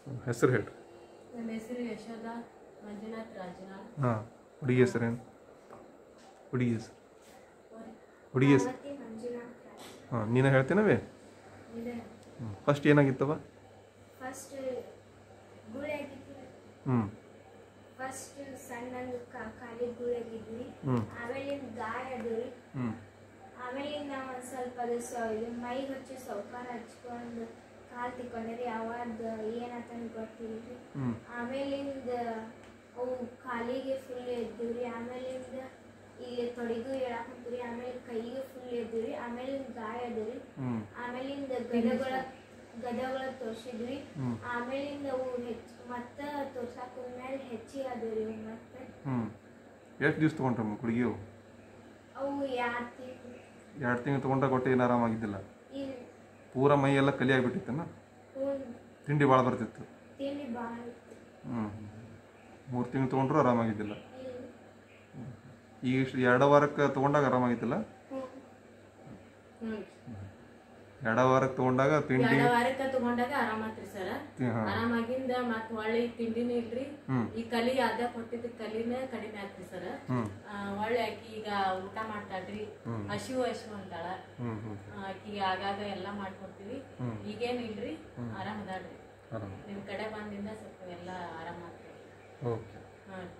ಹೆಸರು ಹೇಳಿ ನಮ್ಮ ಹೆಸರು ಯಶೋಧ ಮಂಜುನಾಥ್ ರಾಜನಾಳ್ ಹಾಂ ಹುಡುಗಿ ಹೆಸರೇನು ಹುಡುಗಿ ಹೆಸರು ಹುಡುಗಿ ಹೆಸರು ಹಾಂ ನೀನು ಹೇಳ್ತೀನವೇ ಇದೆ ಫಸ್ಟ್ ಏನಾಗಿತ್ತವ ಫಸ್ಟ್ ಗುಳಿ ಆಗಿತ್ತು ಹ್ಞೂ ಫಸ್ಟ್ ಸಣ್ಣ ಖಾಲಿ ಗುಳಿ ಆಗಿದ್ವಿ ಹ್ಞೂ ಆಮೇಲೆ ಗಾಯ ಅದು ರೀ ಹ್ಞೂ ಆಮೇಲಿಂದ ಒಂದು ಸ್ವಲ್ಪ ಅದು ಸ ಇದು ಮೈಗೆ ಹಚ್ಚಿ ಸೌಕಾರ ಹಚ್ಕೊಂಡು ಕಾಲು ತಿಕ್ಕೊಂಡ್ರಿ ಅವಾದ ಏನಾತಂದು ಗೊತ್ತಿಲ್ರಿ ಹ್ಞೂ ಆಮೇಲಿಂದ ಅವು ಕಾಲಿಗೆ ಫುಲ್ ಎದ್ದುರಿ ಆಮೇಲಿಂದ ಇಲ್ಲಿ ತೊಡೆಗೂ ಹೇಳಾಕಂತೀರಿ ಆಮೇಲೆ ಕೈಗೆ ಫುಲ್ ಎದ್ದುರಿ ಆಮೇಲಿಂದ ಗಾಯ ಅದ್ರಿ ಹ್ಞೂ ಆಮೇಲಿಂದ ಗದಗಳ ಗದಗಳ ತೋರ್ಸಿದ್ವಿ ಹ್ಮ್. ಆಮೇಲಿಂದ ಅವು ಹೆಚ್ಚು ಮತ್ತೆ ತೋರ್ಸಾಕ ಮೇಲೆ ಹೆಚ್ಚಿಗೆ ಆದ್ರಿ ಅವು ಮತ್ತೆ ಹ್ಞೂ ಎಷ್ಟು ದಿವ್ಸ ತೊಗೊಂಡ್ರಮ್ಮ ಹುಡುಗಿಯವು ಅವು ಯಾತಿ ಎರಡು ತಿಂಗಳು ತೊಗೊಂಡ್ರೆ ಕೊಟ್ಟು ಏನು ಆರಾಮಾಗಿದ್ದಿಲ್ಲ ಇಲ್ಲಿ ಪೂರ ಮೈ ಎಲ್ಲ ಕಲಿ ಆಗಿಬಿಟ್ಟಿತ್ತನ ಹೂನ್ ತಿಂಡಿ ಭಾಳ ಬರ್ತಿತ್ತು ತಿಂಡಿ ಭಾಳ ಇತ್ತು ಹ್ಞೂ ಮೂರು ತಿಂಗಳು ತೊಗೊಂಡ್ರು ಆರಾಮಾಗಿದ್ದಿಲ್ಲ ಇಲ್ಲಿ ಈಗ ಇಷ್ಟು ಎರಡು ವಾರಕ್ಕೆ ತೊಗೊಂಡಾಗ ಆರಾಮಾಗಿದ್ದಿಲ್ಲ ಹ್ಞೂ ಹ್ಞೂ ಎರಡು ವಾರಕ್ಕೆ ತೊಗೊಂಡಾಗ ತಿಂಡಿ ಎರಡು ವಾರಕ್ಕೆ ತಗೊಂಡಾಗ ಆರಾಮಾತ್ರಿ ಸರ ತಿ- ಹಾ. ಆರಾಮಾಗಿಂದ ಮತ್ ಹೊಳ್ಳಿ ತಿಂಡಿನೂ ಇಲ್ರಿ ಹ್ಮ್. ಈ ಕಲಿ ಅದ ಕೊಟ್ಟಿದ್ದ ಕಲಿನ ಕಡಿಮೆ ಆತ್ರಿ ಸರ ಹ್ಞೂ ಹೊಳ್ಳಿ ಆಕಿ ಈಗ ಊಟ ಮಾಡ್ತಾಳ್ರಿ ಹಸಿವು ಹಸಿವು ಅಂತಾಳ ಹ್ಞೂ ಹ್ಞೂ ಆಕಿಗೆ ಆಗಾಗ ಎಲ್ಲ ಮಾಡ್ಕೊಡ್ತೀವಿ ಈಗೇನು ಇಲ್ರಿ ಆರಾಮ್ ಅದಾಳ್ರಿ ಆರಾಮ ನಿಮ್ ಕಡೆ ಬಂದಿಂದ ಸ್ವಲ್ಪ ಎಲ್ಲ ಆರಾಮಾತ್ರಿ ಓಕೆ ಹಾಂ